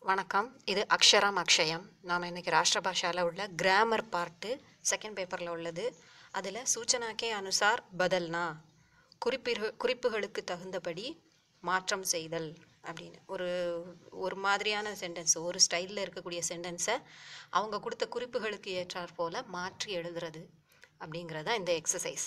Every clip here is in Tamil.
வணக்கம் இது அக்ஷரம் அக்ஷயம் நாம் இன்னைக்கு ராஷ்டிர பாஷாவில் உள்ள கிராமர் பார்ட்டு செகண்ட் பேப்பரில் உள்ளது அதில் சூச்சனாக்கே அனுசார் பதல்னா குறிப்பிற்கு குறிப்புகளுக்கு தகுந்தபடி மாற்றம் செய்தல் அப்படின்னு ஒரு ஒரு மாதிரியான சென்டென்ஸ் ஒரு ஸ்டைலில் இருக்கக்கூடிய சென்டென்ஸை அவங்க கொடுத்த குறிப்புகளுக்கு ஏற்றாற் போல் மாற்றி எழுதுறது அப்படிங்கிறது தான் இந்த எக்ஸசைஸ்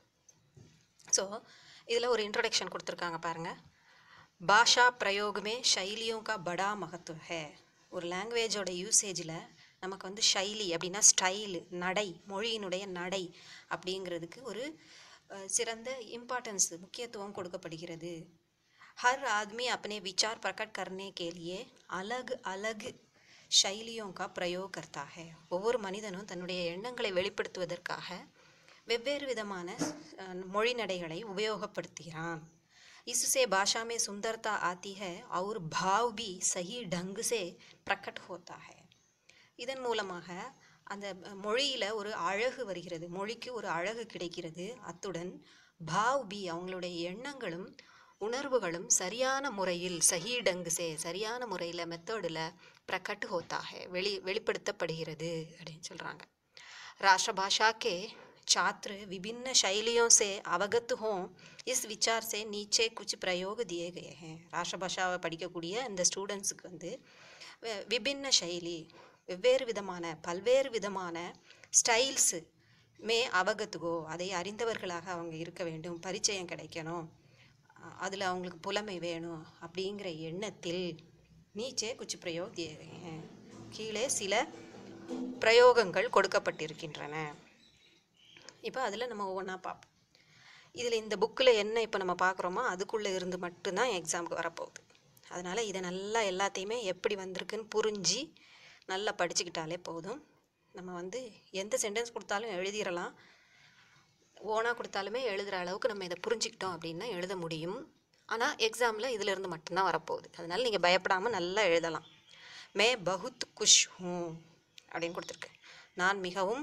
ஸோ இதில் ஒரு இன்ட்ரடக்ஷன் கொடுத்துருக்காங்க பாருங்கள் பாஷா प्रयोग में शैलियों का बड़ा महत्व है ஒரு லாங்குவேஜோட யூசேஜில் நமக்கு வந்து ஷைலி அப்படின்னா ஸ்டைலு நடை மொழியினுடைய நடை அப்படிங்கிறதுக்கு ஒரு அஹ், சிறந்த இம்பார்ட்டன்ஸ் முக்கியத்துவம் கொடுக்கப்படுகிறது हर आदमी अपने विचार प्रकट करने के लिए अलग अलग शैलियों का प्रयोग करता है ஒவ்வொரு மனிதனும் தன்னுடைய எண்ணங்களை வெளிப்படுத்துவதற்காக வெவ்வேறு விதமான அஹ், மொழி நடைகளை உபயோகப்படுத்துகிறான் इससे भाषा में सुंदरता आती है और भाव भी सही ढंग से प्रकट होता है இதன் மூலமாக அந்த மொழியில் ஒரு அழகு வருகிறது மொழிக்கு ஒரு அழகு கிடைக்கிறது அத்துடன் பாவ் பி அவங்களுடைய எண்ணங்களும் உணர்வுகளும் சரியான முறையில் சஹி டங்குசே சரியான முறையில் மெத்தடில் பிரகட் ஹோத்தாக வெளி வெளிப்படுத்தப்படுகிறது அப்படின்னு சொல்கிறாங்க राष्ट्रभाषा के छात्र विभिन्न शैलियों से अवगत हों इस विचार से नीचे कुछ प्रयोग दिए गए हैं ராஷ்டிரபாஷாவை படிக்கக்கூடிய இந்த ஸ்டூடெண்ட்ஸுக்கு வந்து வி- விபின்ன சைலி வெவ்வேறு விதமான பல்வேறு விதமான ஸ்டைல்ஸு மே அவகத்துகோ அதை அறிந்தவர்களாக அவங்க இருக்க வேண்டும் பரிச்சயம் கிடைக்கணும் அதில் அவங்களுக்கு புலமை வேணும் அப்படிங்கிற எண்ணத்தில் நீச்சே குச்சி பிரயோக் தியே கயே ஹேன். கீழே சில பிரயோகங்கள் கொடுக்கப்பட்டிருக்கின்றன இப்போ அதில் நம்ம ஒவ்வொன்றா பார்ப்போம் இதில் இந்த புக்கில் என்ன இப்போ நம்ம பார்க்குறோமோ அதுக்குள்ளே இருந்து மட்டும்தான் எக்ஸாமுக்கு வரப்போகுது அதனால் இதை நல்லா எல்லாத்தையுமே எப்படி வந்திருக்குன்னு புரிஞ்சு நல்லா படிச்சுக்கிட்டாலே போதும் நம்ம வந்து எந்த சென்டென்ஸ் கொடுத்தாலும் எழுதிடலாம் ஓனாக கொடுத்தாலுமே எழுதுகிற அளவுக்கு நம்ம இதை புரிஞ்சுக்கிட்டோம் அப்படின்னா எழுத முடியும் ஆனால் எக்ஸாமில் இதிலிருந்து மட்டும்தான் வரப்போகுது அதனால் நீங்கள் பயப்படாமல் நல்லா எழுதலாம் மே பகுத் குஷ் ஹூ அப்படின்னு கொடுத்துருக்கு நான் மிகவும்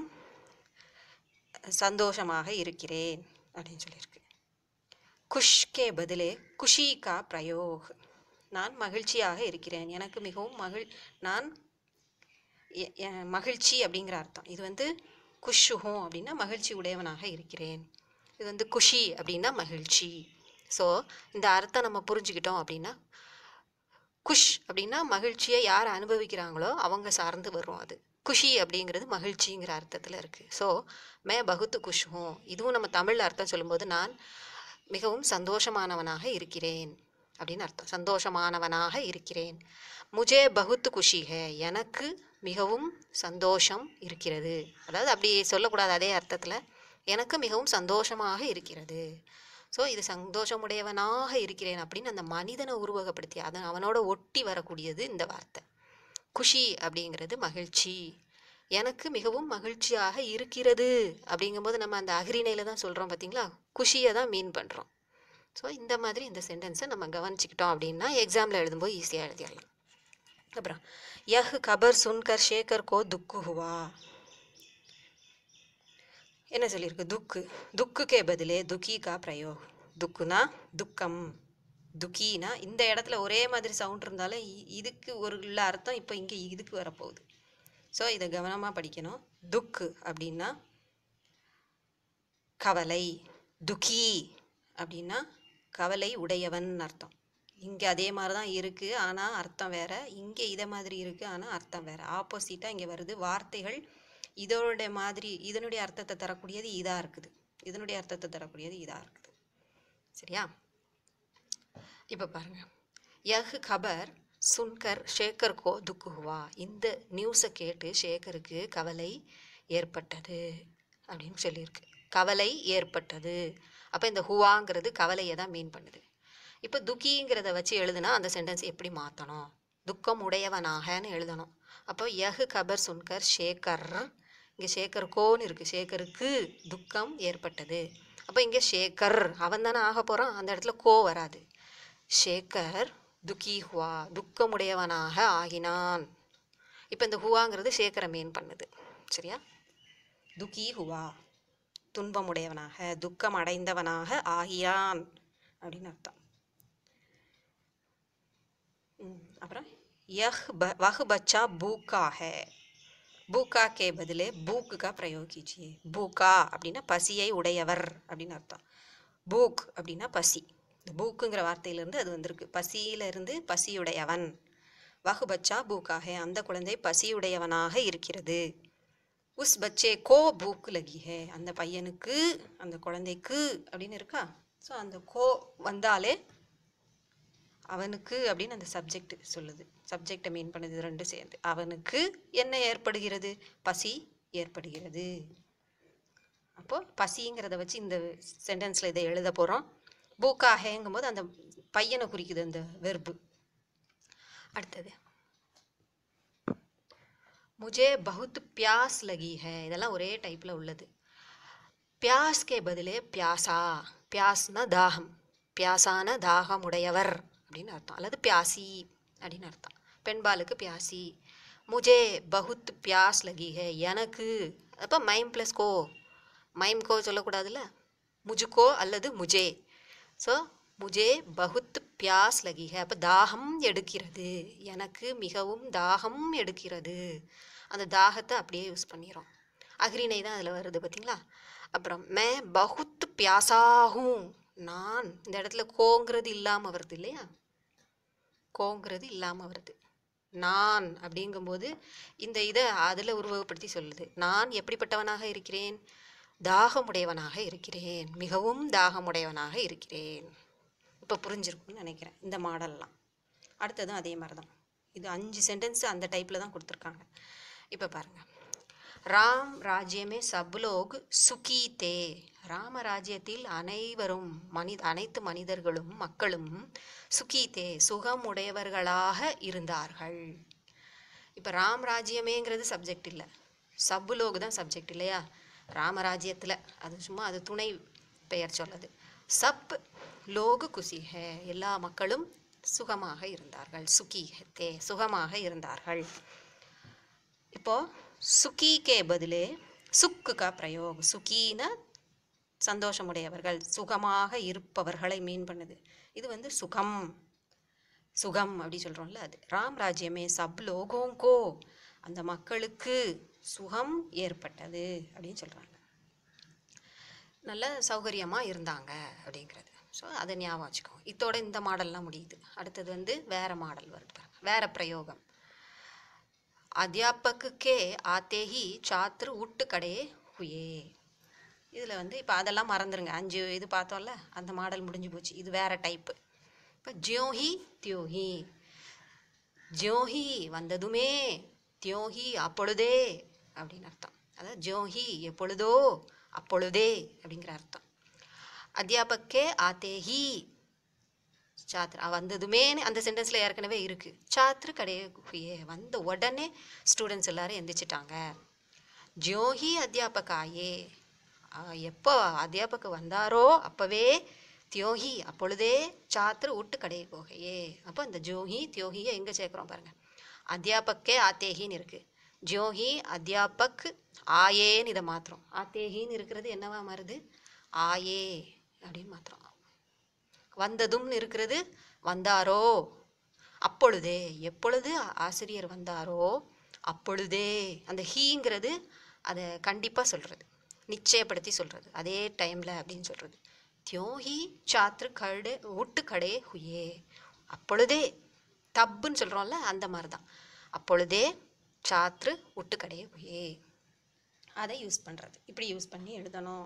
சந்தோஷமாக இருக்கிறேன் அப்படின்னு சொல்லியிருக்கு குஷ்கே பதிலே குஷி கா பிரயோக் நான் மகிழ்ச்சியாக இருக்கிறேன் எனக்கு மிகவும் மகிழ் நான் எ- எ- மகிழ்ச்சி அப்படிங்கிற அர்த்தம் இது வந்து குஷுஹும் அப்படின்னா மகிழ்ச்சி உடையவனாக இருக்கிறேன் இது வந்து குஷி அப்படின்னா மகிழ்ச்சி ஸோ இந்த அர்த்தம் நம்ம புரிஞ்சுக்கிட்டோம் அப்படின்னா குஷ் அப்படின்னா மகிழ்ச்சியை யார் அனுபவிக்கிறாங்களோ அவங்க சார்ந்து வரும் அது குஷி அப்படிங்கிறது மகிழ்ச்சிங்கிற அர்த்தத்தில் இருக்குது ஸோ மே பகுத்து குஷ்ஹும் இதுவும் நம்ம தமிழில் அர்த்தம் சொல்லும்போது நான் மிகவும் சந்தோஷமானவனாக இருக்கிறேன் அப்படின்னு அர்த்தம் சந்தோஷமானவனாக இருக்கிறேன் முஜே பகுத்து குஷி ஹே எனக்கு மிகவும் சந்தோஷம் இருக்கிறது அதாவது அப்படி சொல்லக்கூடாது அதே அர்த்தத்தில் எனக்கு மிகவும் சந்தோஷமாக இருக்கிறது ஸோ இது சந்தோஷமுடையவனாக இருக்கிறேன் அப்படின்னு அந்த மனிதனை உருவகப்படுத்தி அதை அவனோட ஒட்டி வரக்கூடியது இந்த வார்த்தை குஷி அப்படிங்கிறது மகிழ்ச்சி எனக்கு மிகவும் மகிழ்ச்சியாக இருக்கிறது அப்படிங்கும்போது நம்ம அந்த அகிரிணையில் தான் சொல்கிறோம் பார்த்தீங்களா குஷியை தான் மீன் பண்ணுறோம் ஸோ இந்த மாதிரி இந்த சென்டென்ஸை நம்ம கவனிச்சுக்கிட்டோம் அப்படின்னா எக்ஸாமில் எழுதும்போது ஈஸியாக எழுதிடலாம் அப்புறம் யஹ் கபர் சுன்கர் ஷேகர் கோ துக்கு ஹுவா என்ன சொல்லியிருக்கு துக்கு துக்குக்கே பதிலே துக்கி கா பிரயோக் துக்குனா துக்கம் துக்கினா இந்த இடத்துல ஒரே மாதிரி சவுண்ட் இருந்தாலும் இ- இதுக்கு ஒரு உள்ள அர்த்தம் இப்போ இங்கே இதுக்கு வரப்போகுது ஸோ இதை கவனமாக படிக்கணும் துக்கு அப்படின்னா கவலை துக்கி அப்படின்னா கவலை உடையவன் அர்த்தம் இங்கே அதே மாதிரி தான் இருக்குது ஆனால் அர்த்தம் வேற இங்கே இதே மாதிரி இருக்குது ஆனால் அர்த்தம் வேற ஆப்போசிட்டாக இங்கே வருது வார்த்தைகள் இதோட மாதிரி இதனுடைய அர்த்தத்தை தரக்கூடியது இதாக இருக்குது இதனுடைய அர்த்தத்தை தரக்கூடியது இதாக இருக்குது சரியா இப்போ பாருங்க யஹ் கபர் சுன்கர் ஷேகர் கோ துக்கு ஹுவா இந்த நியூஸை கேட்டு ஷேகருக்கு கவலை ஏற்பட்டது அப்படின்னு சொல்லியிருக்கு கவலை ஏற்பட்டது அப்போ இந்த ஹுவாங்கிறது கவலையை தான் மீன் பண்ணுது இப்போ துக்கிங்கிறத வச்சு எழுதுனா அந்த சென்டென்ஸ் எப்படி மாற்றணும் துக்கம் உடையவனாகன்னு எழுதணும் அப்போ யஹ் கபர் சுன்கர் ஷேகர் இங்கே ஷேகர் கோன்னு இருக்குது ஷேகருக்கு துக்கம் ஏற்பட்டது அப்போ இங்கே ஷேகர் அவன் தானே ஆக போகிறான் அந்த இடத்துல கோ வராது ஷேகர் துக்கி ஹுவா துக்கமுடையவனாக ஆகினான் இப்போ இந்த ஹுவாங்கிறது ஷேகரை மீன் பண்ணுது சரியா துக்கி ஹுவா துன்பமுடையவனாக துக்கம் அடைந்தவனாக ஆகிறான் அப்படின்னு அர்த்தம் ம், அப்புறம் यह ब, वह बच्चा भूखा है பூக்கா கே பதிலே பூக்கு கா பிரயோக கீச்சியே பூக்கா அப்படின்னா பசியை உடையவர் அப்படின்னு அர்த்தம் பூக் அப்படின்னா பசி இந்த பூக்குங்கிற வார்த்தையிலேருந்து அது வந்திருக்கு பசியிலிருந்து பசியுடையவன் வகு பச்சா பூக்காக அந்த குழந்தை பசியுடையவனாக இருக்கிறது உஸ் பச்சே கோ பூக்கு லகி ஹே அந்த பையனுக்கு அந்த குழந்தைக்கு அப்படின்னு இருக்கா ஸோ அந்த கோ வந்தாலே அவனுக்கு அப்படின்னு அந்த சப்ஜெக்ட் சொல்லுது சப்ஜெக்டை மீன் பண்ணுது ரெண்டு சேர்ந்து அவனுக்கு என்ன ஏற்படுகிறது பசி ஏற்படுகிறது அப்போ பசிங்கிறத வச்சு இந்த சென்டென்ஸில் இதை எழுத போகிறோம் பூக்காகங்கும் போது அந்த பையனை குறிக்குது அந்த வெர்பு அடுத்தது முஜே பகுத் பியாஸ் லகி ஹே இதெல்லாம் ஒரே டைப்பில் உள்ளது பியாஸ்கே பதிலே பியாசா பியாஸ்னா தாகம் பியாசான தாகம் உடையவர் அப்படின்னு அர்த்தம் அல்லது பியாசி அப்படின்னு அர்த்தம் பெண்பாலுக்கு பியாசி முஜே பகுத் பியாஸ் லகி ஹே எனக்கு அப்போ மைம் ப்ளஸ் கோ மைம் கோ சொல்லக்கூடாதுல்ல முஜுக்கோ அல்லது முஜே ஸோ முஜே பகுத் பியாஸ் லகி ஹே அப்போ தாகம் எடுக்கிறது எனக்கு மிகவும் தாகம் எடுக்கிறது அந்த தாகத்தை அப்படியே யூஸ் பண்ணிடுறோம் அக்ரிணை தான் அதில் வருது பார்த்தீங்களா அப்புறம் மே பகுத் பியாசாகும் நான் இந்த இடத்துல கோங்கிறது இல்லாமல் வருது இல்லையா கோங்கிறது இல்லாமல் வருது நான் அப்படிங்கும்போது இந்த இதை அதில் உருவகப்படுத்தி சொல்லுது நான் எப்படிப்பட்டவனாக இருக்கிறேன் தாகமுடையவனாக இருக்கிறேன் மிகவும் தாகமுடையவனாக இருக்கிறேன் இப்போ புரிஞ்சிருக்கும்னு நினைக்கிறேன் இந்த மாடல்லாம் அடுத்ததும் அதே மாதிரி தான் இது அஞ்சு சென்டென்ஸ் அந்த டைப்பில் தான் கொடுத்துருக்காங்க இப்போ பாருங்கள் ராம் ராஜ்யமே சப்லோக் சுகி தே ராம ராஜ்யத்தில் அனைவரும் மனித அனைத்து மனிதர்களும் மக்களும் சுகி தே சுகமுடையவர்களாக இருந்தார்கள் இப்போ ராம் ராஜ்யமேங்கிறது சப்ஜெக்ட் இல்லை சப்புலோக் தான் சப்ஜெக்ட் இல்லையா ராமராஜ்யத்தில் அது சும்மா அது துணை பெயர் சொல்லுது சப் லோகு குசி ஹே எல்லா மக்களும் சுகமாக இருந்தார்கள் சுகி தே சுகமாக இருந்தார்கள் இப்போ சுகி கே பதிலே சுக்கு கா பிரயோக் சுகினா சந்தோஷமுடையவர்கள் சுகமாக இருப்பவர்களை மீன் பண்ணுது இது வந்து சுகம் சுகம் அப்படி சொல்கிறோம்ல அது ராம் ராஜ்யமே சப் லோகோங்கோ அந்த மக்களுக்கு சுகம் ஏற்பட்டது அப்படின்னு சொல்கிறாங்க நல்ல சௌகரியமாக இருந்தாங்க அப்படிங்கிறது ஸோ அதை ஞாபகம் வச்சுக்கோங்க இதோட இந்த மாடல்லாம் முடியுது அடுத்தது வந்து வேற மாடல் வருது பாருங்க வேற பிரயோகம் அத்தியாபக்குக்கே ஆத்தே ஹி சாத்ரு உட்டு கடையே ஹுயே இதில் வந்து இப்போ அதெல்லாம் மறந்துடுங்க அஞ்சு இது பார்த்தோம்ல அந்த மாடல் முடிஞ்சு போச்சு இது வேற டைப்பு இப்போ ஜியோஹி தியோஹி ஜியோஹி வந்ததுமே தியோஹி அப்பொழுதே அப்படின்னு அர்த்தம் அதாவது ஜோஹி எப்பொழுதோ அப்பொழுதே அப்படிங்கிற அர்த்தம் அத்தியாபக்கே ஆத்தேஹி சாத்ரு வந்ததுமே அந்த சென்டென்ஸில் ஏற்கனவே இருக்குது சாத்ரு கடையே வந்த உடனே ஸ்டூடெண்ட்ஸ் எல்லாரும் எந்திரிச்சிட்டாங்க ஜோஹி அத்தியாபகாயே எப்போ அத்தியாபக வந்தாரோ அப்போவே தியோஹி அப்பொழுதே சாத்ரு விட்டு கடையை போகையே அப்போ இந்த ஜோஹி தியோஹியை எங்கே சேர்க்குறோம் பாருங்கள் அத்தியாபக்கே ஆத்தேஹின்னு இருக்குது ஜோஹி அத்தியாபக் ஆயேன்னு இதை மாற்றுறோம் ஆத்தேஹின்னு இருக்கிறது என்னவா மாறுது ஆயே அப்படின்னு மாற்றுறோம் வந்ததும்னு இருக்கிறது வந்தாரோ அப்பொழுதே எப்பொழுது ஆசிரியர் வந்தாரோ அப்பொழுதே அந்த ஹீங்கிறது அதை கண்டிப்பாக சொல்கிறது நிச்சயப்படுத்தி சொல்கிறது அதே டைமில் அப்படின்னு சொல்கிறது தியோஹி சாத்ரு கடை விட்டு கடே ஹுயே அப்பொழுதே தப்புன்னு சொல்கிறோம்ல அந்த மாதிரி தான் அப்பொழுதே சாத்ரு விட்டு கடே ஹுயே அதை யூஸ் பண்ணுறது இப்படி யூஸ் பண்ணி எழுதணும்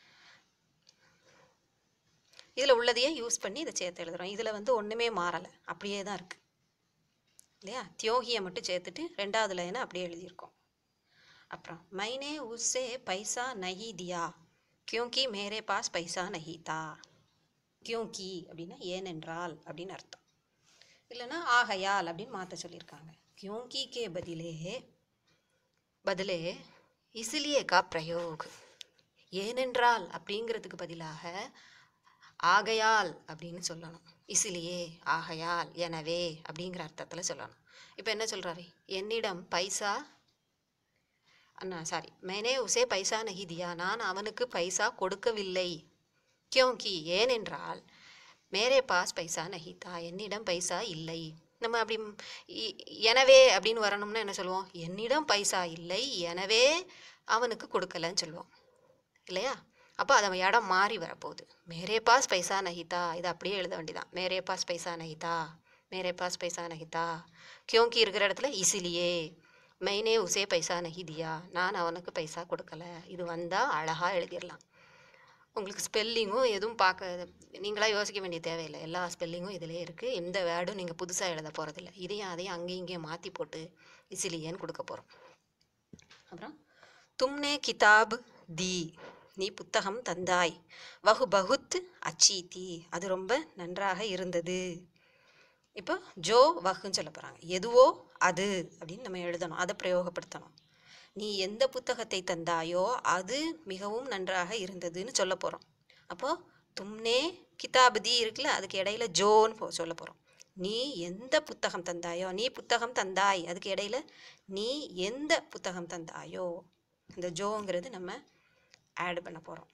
இதில் உள்ளதையே யூஸ் பண்ணி இதை சேர்த்து எழுதுகிறோம் இதில் வந்து ஒன்றுமே மாறலை அப்படியே தான் இருக்குது இல்லையா தியோகியை மட்டும் சேர்த்துட்டு ரெண்டாவது லைனை அப்படியே எழுதியிருக்கோம் அப்புறம் மைனே உஸ்ஸே பைசா நஹி தியா கியோங்கி மேரே பாஸ் பைசா நஹி தா கியோங்கி அப்படின்னா ஏனென்றால் அப்படின்னு அர்த்தம் இல்லைன்னா ஆகையால் அப்படின்னு மாற்ற சொல்லியிருக்காங்க கியோங்கி கே பதிலே பதிலே இசிலியே கா பிரயோக் ஏனென்றால் அப்படிங்கிறதுக்கு பதிலாக ஆகையால் அப்படின்னு சொல்லணும் இசிலியே ஆகையால் எனவே அப்படிங்கிற அர்த்தத்தில் சொல்லணும் இப்போ என்ன சொல்கிறாரு என்னிடம் பைசா அண்ணா சாரி மேனே உசே பைசா நஹி தியா நான் அவனுக்கு பைசா கொடுக்கவில்லை கியோங்கி ஏனென்றால் மேரே பாஸ் பைசா நஹி தா என்னிடம் பைசா இல்லை நம்ம அப்படி ம், இ- எனவே அப்படின்னு வரணும்னா என்ன சொல்லுவோம் என்னிடம் பைசா இல்லை எனவே அவனுக்கு கொடுக்கலன்னு சொல்லுவோம் இல்லையா அப்போ அது இடம் மாறி வரப்போகுது மேரே பாஸ் பைசா நஹிதா இது அப்படியே எழுத வேண்டியதான் மேரே பாஸ் பைசா நஹிதா மேரே பாஸ் பைசா நஹிதா கியோங்கி இருக்கிற இடத்துல இசிலியே மைனே உசே பைசா நஹி தியா நான் அவனுக்கு பைசா கொடுக்கல இது வந்தால் அழகாக எழுதிடலாம் உங்களுக்கு ஸ்பெல்லிங்கும் எதுவும் பார்க்க நீங்களா யோசிக்க வேண்டிய தேவையில்லை எல்லா ஸ்பெல்லிங்கும் இதிலே இருக்குது எந்த வேர்டும் நீங்கள் புதுசாக எழுத போகிறதில்ல இதையும் அதையும் அங்கேயும் இங்கேயும் மாற்றி போட்டு இசிலியேன்னு கொடுக்க போகிறோம் அப்புறம் தும்னே கிதாப் தி நீ புத்தகம் தந்தாய் வஹு பகுத் அச்சி தி அது ரொம்ப நன்றாக இருந்தது இப்போ ஜோ வஹுன்னு சொல்ல போகிறாங்க எதுவோ அது அப்படின்னு நம்ம எழுதணும் அதை பிரயோகப்படுத்தணும் நீ எந்த புத்தகத்தை தந்தாயோ அது மிகவும் நன்றாக இருந்ததுன்னு சொல்ல போகிறோம் அப்போது தும்னே கிதாப் தி இருக்குல்ல அதுக்கு இடையில ஜோன்னு போ சொல்ல போகிறோம் நீ எந்த புத்தகம் தந்தாயோ நீ புத்தகம் தந்தாய் அதுக்கு இடையில நீ எந்த புத்தகம் தந்தாயோ இந்த ஜோங்கிறது நம்ம ஆட் பண்ண போகிறோம்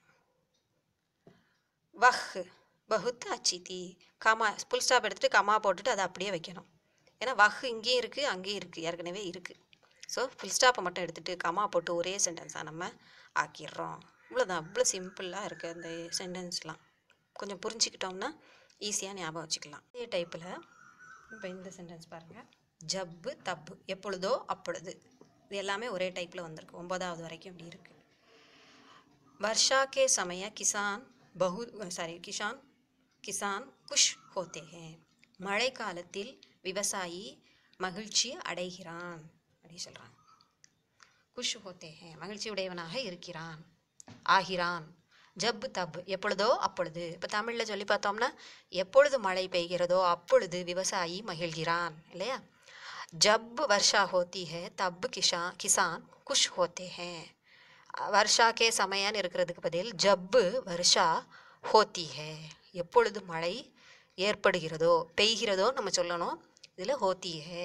வஹ் பகுத் அச்சிதி கமா ஃபுல் ஸ்டாப் எடுத்துகிட்டு கமா போட்டுட்டு அதை அப்படியே வைக்கணும் ஏன்னா வஹ் இங்கேயும் இருக்குது அங்கேயும் இருக்குது ஏற்கனவே இருக்குது ஸோ ஃபுல் ஸ்டாப்பை மட்டும் எடுத்துகிட்டு கமா போட்டு ஒரே சென்டென்ஸாக நம்ம ஆக்கிடுறோம் இவ்வளோதான் இவ்வளோ சிம்பிளாக இருக்குது அந்த சென்டென்ஸ்லாம் கொஞ்சம் புரிஞ்சுக்கிட்டோம்னா ஈஸியாக ஞாபகம் வச்சுக்கலாம் இதே டைப்பில் இப்போ இந்த சென்டென்ஸ் பாருங்கள் ஜப்பு தப்பு எப்பொழுதோ அப்பொழுது இது எல்லாமே ஒரே டைப்பில் வந்திருக்கு ஒன்பதாவது வரைக்கும் இப்படி இருக்குது वर्षा के समय किसान बहु சாரி கிஷான் கிசான் குஷ் ஹோத்தே ஹே மழை காலத்தில் விவசாயி மகிழ்ச்சி அடைகிறான் அப்படின்னு சொல்கிறாங்க குஷ் ஹோத்தே ஹே மகிழ்ச்சி உடையவனாக இருக்கிறான் ஆகிறான் ஜப் தப் எப்பொழுதோ அப்பொழுது இப்போ தமிழில் சொல்லி பார்த்தோம்னா எப்பொழுது மழை பெய்கிறதோ அப்பொழுது விவசாயி மகிழ்கிறான் இல்லையா ஜப் வர்ஷா ஹோத்தி ஹே தப் கிஷா கிசான் குஷ் ஹோத்தே ஹே வருஷா கே சமயன்னு இருக்கிறதுக்கு பதில் ஜப்பு வருஷா ஹோத்தி ஹே எப்பொழுது மழை ஏற்படுகிறதோ பெய்கிறதோ நம்ம சொல்லணும் இதில் ஹோத்தி ஹே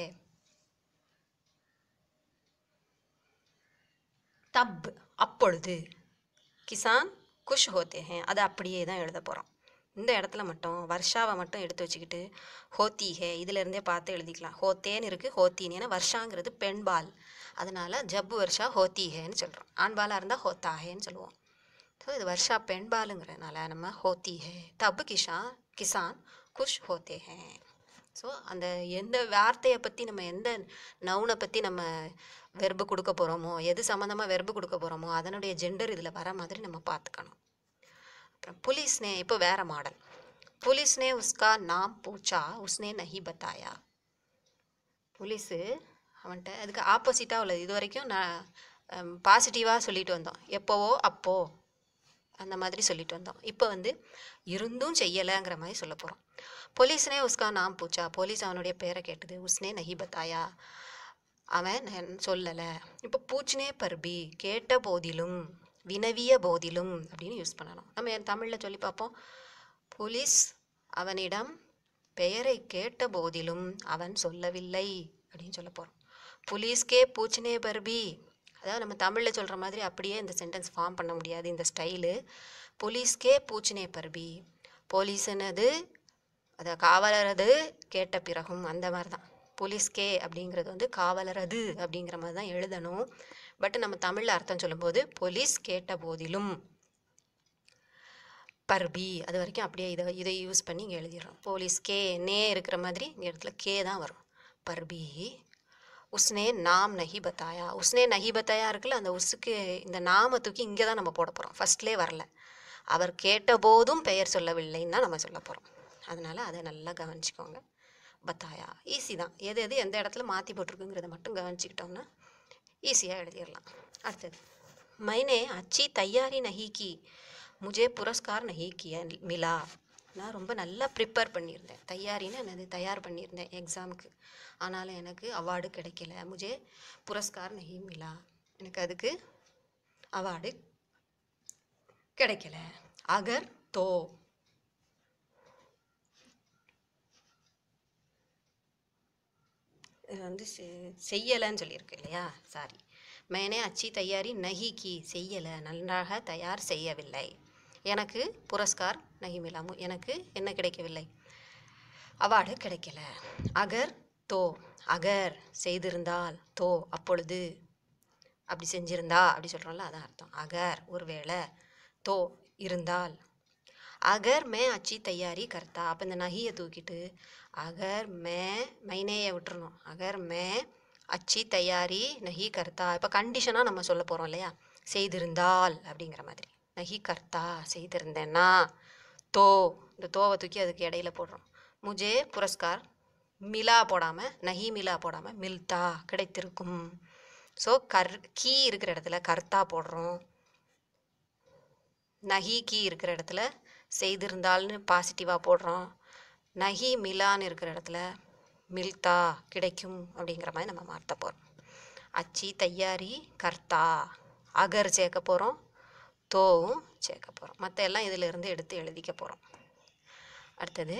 தப் அப்பொழுது கிசான் குஷ் ஹோத்தே ஹே அது அப்படியே தான் எழுத போகிறோம் இந்த இடத்துல மட்டும் வர்ஷாவை மட்டும் எடுத்து வச்சுக்கிட்டு ஹோத்தி ஹே இதிலேருந்தே பார்த்து எழுதிக்கலாம் ஹோத்தேன்னு இருக்குது ஹோத்தின்னு ஏன்னா வர்ஷாங்கிறது பெண்பால் அதனால ஜப்பு வருஷா ஹோத்தி ஹேன்னு சொல்கிறோம் ஆண்பாலாக இருந்தால் ஹோத்தா ஹேன்னு சொல்லுவோம் ஸோ இது வருஷா பெண்பாலுங்கிறதுனால நம்ம ஹோத்தி ஹே தப்பு கிஷா கிசான் குஷ் ஹோத்தே ஹே ஸோ அந்த எந்த வார்த்தையை பற்றி நம்ம எந்த நவுனை பற்றி நம்ம வெர்பு கொடுக்க போகிறோமோ எது சம்மந்தமாக வெர்பு கொடுக்க போகிறோமோ அதனுடைய ஜெண்டர் இதில் வர மாதிரி நம்ம பார்த்துக்கணும் அப்புறம் புலிஸ்னே இப்போ வேற மாடல் புலிஸ்னே உஸ்கா நாம் பூச்சா உஸ்னே நஹி பத்தாயா புலிஸு அவன்கிட்ட அதுக்கு ஆப்போசிட்டாக உள்ளது இது வரைக்கும் நான் பாசிட்டிவாக சொல்லிட்டு வந்தோம் எப்போவோ அப்போ அந்த மாதிரி சொல்லிட்டு வந்தோம் இப்போ வந்து இருந்தும் செய்யலைங்கிற மாதிரி சொல்ல போகிறோம் போலீஸ்னே உஸ்கா நாம் பூச்சா போலீஸ் அவனுடைய பேரை கேட்டது உஸ்னே நஹி பத்தாயா அவன் நன் சொல்லலை இப்போ பூச்சினே பர்பி கேட்ட போதிலும் வினவிய போதிலும் அப்படின்னு யூஸ் பண்ணணும் நம்ம என் தமிழில் சொல்லி பார்ப்போம் போலீஸ் அவனிடம் பெயரை கேட்ட போதிலும் அவன் சொல்லவில்லை அப்படின்னு சொல்ல போகிறோம் புலீஸ்கே பூச்சினே பர்பி அதாவது நம்ம தமிழில் சொல்கிற மாதிரி அப்படியே இந்த சென்டென்ஸ் ஃபார்ம் பண்ண முடியாது இந்த ஸ்டைலு போலீஸ்கே பூச்சினே பர்பி போலீஸுனது அதை காவலரது கேட்ட பிறகும் அந்த மாதிரி தான் போலீஸ்கே அப்படிங்கிறது வந்து காவலரது அப்படிங்கிற மாதிரி தான் எழுதணும் பட் நம்ம தமிழில் அர்த்தம் சொல்லும்போது போலீஸ் கேட்ட போதிலும் பர்பி அது வரைக்கும் அப்படியே இதை இதை யூஸ் பண்ணி இங்கே எழுதிடுறோம் போலீஸ் கே நே இருக்கிற மாதிரி இந்த இடத்துல கே தான் வரும் பர்பி உஸ்னே நாம் நஹி பத்தாயா உஸ்னே நஹி பத்தாயா இருக்குல்ல அந்த உஸ்ஸுக்கு இந்த நாம தூக்கி இங்கே தான் நம்ம போட போகிறோம் ஃபர்ஸ்ட்லேயே வரல அவர் கேட்டபோதும் பெயர் சொல்லவில்லைன்னு தான் நம்ம சொல்ல போகிறோம் அதனால் அதை நல்லா கவனிச்சுக்கோங்க பத்தாயா ஈஸி தான் எது எது எந்த இடத்துல மாற்றி போட்டிருக்குங்கிறத மட்டும் கவனிச்சுக்கிட்டோம்னா ஈஸியாக எழுதிடலாம் அடுத்தது மைனே அச்சி தயாரி நஹி கி முஜே புரஸ்கார் நஹி கிய மிலா நான் ரொம்ப நல்லா ப்ரிப்பேர் பண்ணியிருந்தேன் தயாரின்னு என்னது தயார் பண்ணியிருந்தேன் எக்ஸாமுக்கு ஆனாலும் எனக்கு அவார்டு கிடைக்கல முஜே புரஸ்கார் நஹி மிலா எனக்கு அதுக்கு அவார்டு கிடைக்கல அகர் தோ இது வந்து செ- செய்யலைன்னு சொல்லியிருக்கு இல்லையா சாரி மேனே அச்சி தயாரி நஹி கி செய்யலை நன்றாக தயார் செய்யவில்லை எனக்கு புரஸ்கார் நஹி மிலாமு எனக்கு என்ன கிடைக்கவில்லை அவார்டு கிடைக்கல அகர் தோ அகர் செய்திருந்தால் தோ அப்பொழுது அப்படி செஞ்சிருந்தா அப்படி சொல்கிறோம்ல அதான் அர்த்தம் அகர் ஒருவேளை தோ இருந்தால் அகர் மே அச்சி தயாரி கர்த்தா அப்போ இந்த நகியை தூக்கிட்டு அகர் மே மைனேயை விட்டுறணும் அகர் மே அச்சி தயாரி நகி கர்த்தா இப்போ கண்டிஷனாக நம்ம சொல்ல போகிறோம் இல்லையா செய்திருந்தால் அப்படிங்கிற மாதிரி நகி கர்த்தா செய்திருந்தேன்னா தோ இந்த தோவை தூக்கி அதுக்கு இடையில போடுறோம் முஜே புரஸ்கார் மிலா போடாமல் நஹி மிலா போடாமல் மில்தா கிடைத்திருக்கும் ஸோ கர் கீ இருக்கிற இடத்துல கர்த்தா போடுறோம் நஹி கீ இருக்கிற இடத்துல செய்திருந்தால்னு பாசிட்டிவாக போடுறோம் நஹி மிலான்னு இருக்கிற இடத்துல மில்தா கிடைக்கும் அப்படிங்கிற மாதிரி நம்ம மாற்ற போகிறோம் அச்சி தையாரி கர்த்தா அகர் சேர்க்க போகிறோம் தோவும் சேர்க்க போகிறோம் மற்ற எல்லாம் இதில் இருந்து எடுத்து எழுதிக்க போகிறோம் அடுத்தது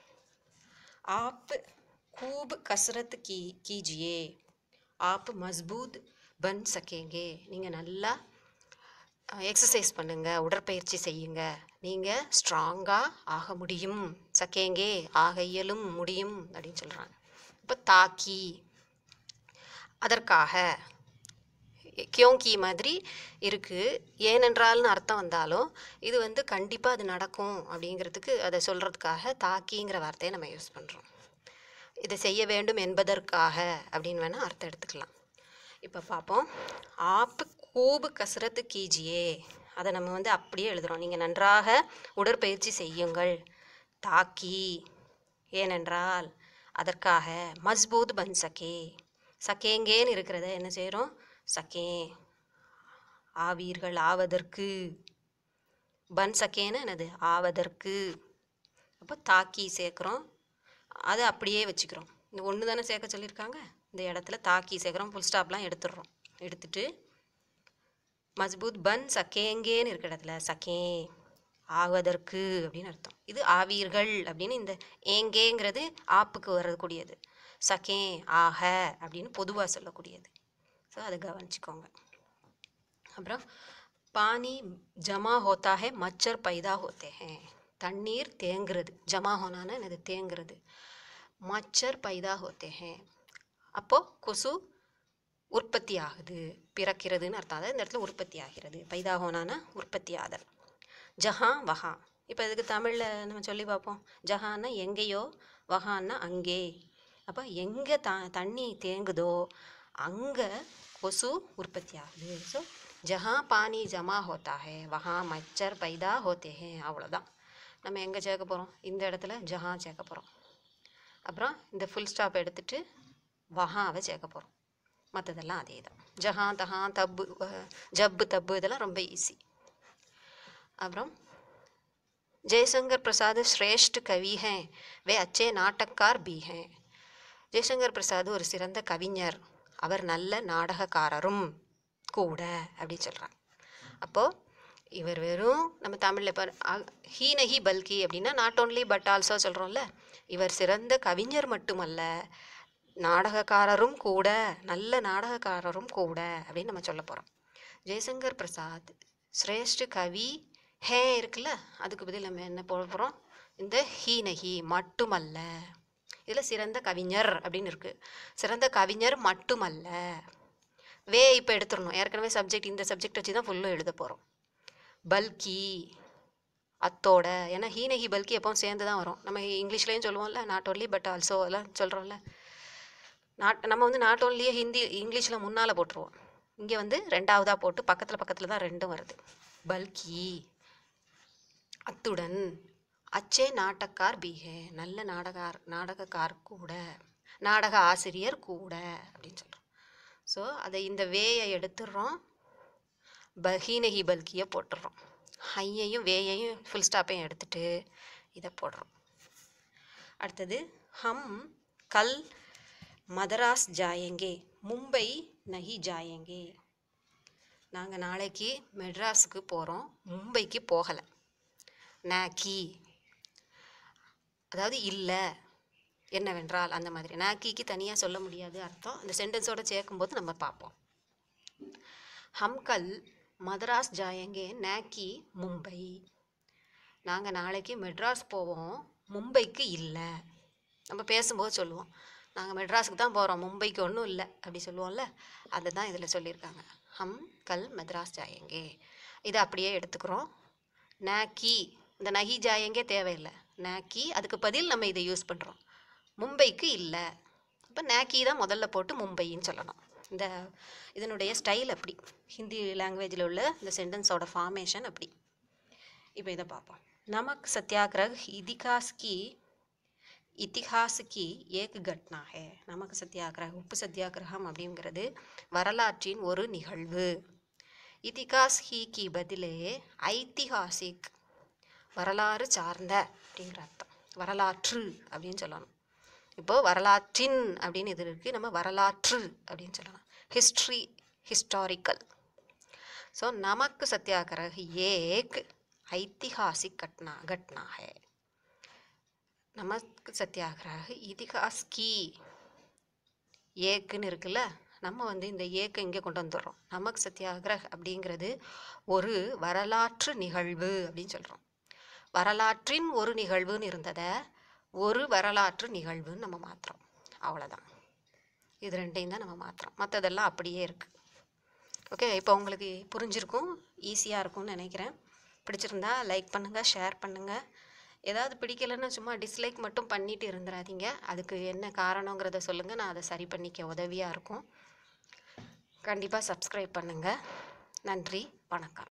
आप खूब कसरत की कीजिए आप मजबूत बन सकेंगे நீங்கள் நல்லா எக்ஸசைஸ் பண்ணுங்க உடற்பயிற்சி செய்யுங்க நீங்கள் ஸ்ட்ராங்காக ஆக முடியும் சக்கேங்கே ஆக இயலும் முடியும் அப்படின்னு சொல்கிறாங்க இப்போ தாக்கி அதற்காக கியோங்கி மாதிரி இருக்குது ஏனென்றால்னு அர்த்தம் வந்தாலும் இது வந்து கண்டிப்பாக அது நடக்கும் அப்படிங்கிறதுக்கு அதை சொல்கிறதுக்காக தாக்கிங்கிற வார்த்தையை நம்ம யூஸ் பண்ணுறோம் இதை செய்ய வேண்டும் என்பதற்காக அப்படின்னு வேணால் அர்த்தம் எடுத்துக்கலாம் இப்போ பார்ப்போம் ஆப் கூபு கசரத்து கீஜியே அதை நம்ம வந்து அப்படியே எழுதுகிறோம் நீங்கள் நன்றாக உடற்பயிற்சி செய்யுங்கள் தாக்கி ஏனென்றால் அதற்காக மஸ்பூத் பன் சகே சகேங்கேன்னு இருக்கிறத என்ன செய்கிறோம் சகே ஆவீர்கள் ஆவதற்கு பன் சகேன்னு என்னது ஆவதற்கு அப்போ தாக்கி சேர்க்குறோம் அதை அப்படியே வச்சுக்கிறோம் இந்த ஒன்று தானே சேர்க்க சொல்லியிருக்காங்க இந்த இடத்துல தாக்கி சேர்க்குறோம் ஃபுல் ஸ்டாப்லாம் எடுத்துடுறோம் எடுத்துட்டு மஸ்பூத் பன் சக்கேங்கேன்னு இருக்கிற இடத்துல சக்கே ஆவதற்கு அப்படின்னு அர்த்தம் இது ஆவீர்கள் அப்படின்னு இந்த ஏங்கேங்கிறது ஆப்புக்கு வரக்கூடியது சக்கே ஆக அப்படின்னு பொதுவாக சொல்லக்கூடியது ஸோ அதை கவனிச்சுக்கோங்க அப்புறம் பானி ஜமா ஹோத்தா ஹே மச்சர் பைதா ஹோத்தே ஹே தண்ணீர் தேங்குறது ஜமா ஹோனானா என்னது தேங்குறது மச்சர் பைதா ஹோத்தே ஹே அப்போது கொசு உற்பத்தி ஆகுது பிறக்கிறதுன்னு அர்த்தம் அதாவது இந்த இடத்துல உற்பத்தி ஆகிறது பைதா ஹோனானா உற்பத்தி ஆதல் ஜஹா வஹா இப்போ இதுக்கு தமிழில் நம்ம சொல்லி பார்ப்போம் ஜஹான்னா எங்கேயோ வஹான்னா அங்கே அப்போ எங்கே த தண்ணி தேங்குதோ அங்கே கொசு உற்பத்தி ஆகுது ஸோ ஜஹா பானி ஜமா ஹோத்தா ஹே வஹா மச்சர் பைதா ஹோத்தே ஹே அவ்வளோதான் நம்ம எங்கே சேர்க்க போகிறோம் இந்த இடத்துல ஜஹா சேர்க்க போகிறோம் அப்புறம் இந்த ஃபுல் ஸ்டாப் எடுத்துட்டு வஹாவை சேர்க்க போகிறோம் மற்றதெல்லாம் அதே தான் ஜஹா தஹா தப்பு அஹ், ஜப்பு தப்பு இதெல்லாம் ரொம்ப ஈஸி அப்புறம் ஜெய்சங்கர் பிரசாத் ஸ்ரேஷ்ட கவி ஹே வே அச்சே நாட்டக்கார் பி ஹே ஜெய்சங்கர் பிரசாத் ஒரு சிறந்த கவிஞர் அவர் நல்ல நாடகக்காரரும் கூட அப்படின்னு சொல்கிறாங்க அப்போது இவர் வெறும் நம்ம தமிழில் இப்போ ஹீ நஹி பல்கி அப்படின்னா நாட் ஓன்லி பட் ஆல்சோ சொல்கிறோம்ல இவர் சிறந்த கவிஞர் மட்டுமல்ல நாடகக்காரரும் கூட நல்ல நாடகக்காரரும் கூட அப்படின்னு நம்ம சொல்ல போகிறோம் ஜெய்சங்கர் பிரசாத் சிரேஷ்ட கவி ஹே இருக்குல்ல அதுக்கு பதில் நம்ம என்ன போட போகிறோம் இந்த ஹீ நஹி மட்டுமல்ல இதில் சிறந்த கவிஞர் அப்படின்னு இருக்குது சிறந்த கவிஞர் மட்டுமல்ல வே இப்போ எடுத்துடணும் ஏற்கனவே சப்ஜெக்ட் இந்த சப்ஜெக்ட் வச்சு தான் ஃபுல்லும் எழுத போகிறோம் பல்கி அத்தோட ஏன்னா ஹீனஹி பல்கி எப்பவும் சேர்ந்து தான் வரும் நம்ம இங்கிலீஷ்லேயும் சொல்லுவோம்ல நாட் ஒன்லி பட் ஆல்சோ எல்லாம் சொல்கிறோம்ல நாட் நம்ம வந்து நாட் ஒன்லியே ஹிந்தி இங்கிலீஷில் முன்னால் போட்டுருவோம் இங்கே வந்து ரெண்டாவதாக போட்டு பக்கத்தில் பக்கத்தில் தான் ரெண்டும் வருது பல்கி அத்துடன் அச்சே நாட்டக்கார் பீஹே நல்ல நாடகார் நாடகக்கார் கூட நாடக ஆசிரியர் கூட அப்படின்னு சொல்கிறோம் ஸோ அதை இந்த வேயை எடுத்துடுறோம் பஹீனஹி பல்கியை போட்டுடுறோம் ஹையையும் வேயையும் ஃபுல் ஸ்டாப்பையும் எடுத்துட்டு இதை போடுறோம் அடுத்தது ஹம் கல் மதராஸ் ஜாயேங்கே மும்பை நஹி ஜாயேங்கே நாங்கள் நாளைக்கு மெட்ராஸுக்கு போகிறோம் மும்பைக்கு போகலை நாக்கி அதாவது இல்லை என்னவென்றால் அந்த மாதிரி நாக்கிக்கு தனியாக சொல்ல முடியாது அர்த்தம் அந்த சென்டென்ஸோட சேர்க்கும்போது நம்ம பார்ப்போம் ஹம் கல் மதராஸ் ஜாயங்கே நாக்கி மும்பை நாங்கள் நாளைக்கு மெட்ராஸ் போவோம் மும்பைக்கு இல்லை நம்ம பேசும்போது சொல்லுவோம் நாங்கள் மெட்ராஸுக்கு தான் போகிறோம் மும்பைக்கு ஒன்றும் இல்லை அப்படி சொல்லுவோம்ல அதுதான் இதில் சொல்லியிருக்காங்க ஹம் கல் மெட்ராஸ் ஜாயங்கே இதை அப்படியே எடுத்துக்கிறோம் நாக்கி இந்த நகி ஜாயங்கே தேவையில்லை நாக்கி அதுக்கு பதில் நம்ம இதை யூஸ் பண்ணுறோம் மும்பைக்கு இல்லை அப்போ நாக்கி தான் முதல்ல போட்டு மும்பைன்னு சொல்லணும் இந்த இதனுடைய ஸ்டைல் அப்படி ஹிந்தி லாங்குவேஜில் உள்ள இந்த சென்டென்ஸோட ஃபார்மேஷன் அப்படி இப்போ இதை பார்ப்போம் நமக் சத்தியாகிரக் இதிகாஸ் கி இத்திஹாஸ் கி ஏக் கட்னா ஹே நமக்கு சத்தியாகிரக உப்பு சத்தியாகிரகம் அப்படிங்கிறது வரலாற்றின் ஒரு நிகழ்வு இதிகாஸ் ஹி கி பதிலே ஐதிஹாசிக் வரலாறு சார்ந்த அப்படிங்கிற அர்த்தம் வரலாற்று அப்படின்னு சொல்லணும் இப்போ வரலாற்றின் அப்படின்னு இது இருக்குது நம்ம வரலாற்று அப்படின்னு சொல்லலாம் ஹிஸ்ட்ரி ஹிஸ்டாரிக்கல் ஸோ நமக்கு சத்தியாகிரக ஏக் ஐतिहासिक घटना घटना है நமக்கு சத்தியாகிரக இதிகாஸ் கி ஏக்குன்னு இருக்குல்ல நம்ம வந்து இந்த ஏக்கை இங்கே கொண்டு வந்துடுறோம் நமக்கு சத்தியாகிரக் அப்படிங்கிறது ஒரு வரலாற்று நிகழ்வு அப்படின்னு சொல்கிறோம் வரலாற்றின் ஒரு நிகழ்வுன்னு இருந்ததை ஒரு வரலாற்று நிகழ்வுன்னு நம்ம மாற்றுறோம் அவ்வளோதான் இது ரெண்டையும் தான் நம்ம மாற்றுறோம் மற்றதெல்லாம் அப்படியே இருக்குது ஓகே இப்போ உங்களுக்கு புரிஞ்சிருக்கும் ஈஸியாக இருக்கும்னு நினைக்கிறேன் பிடிச்சிருந்தா லைக் பண்ணுங்கள் ஷேர் பண்ணுங்கள் ஏதாவது பிடிக்கலைன்னு சும்மா டிஸ்லைக் மட்டும் பண்ணிட்டு இருந்துடாதீங்க அதுக்கு என்ன காரணங்கிறத சொல்லுங்கள் நான் அதை சரி பண்ணிக்க உதவியாக இருக்கும் கண்டிப்பாக சப்ஸ்கிரைப் பண்ணுங்கள் நன்றி வணக்கம்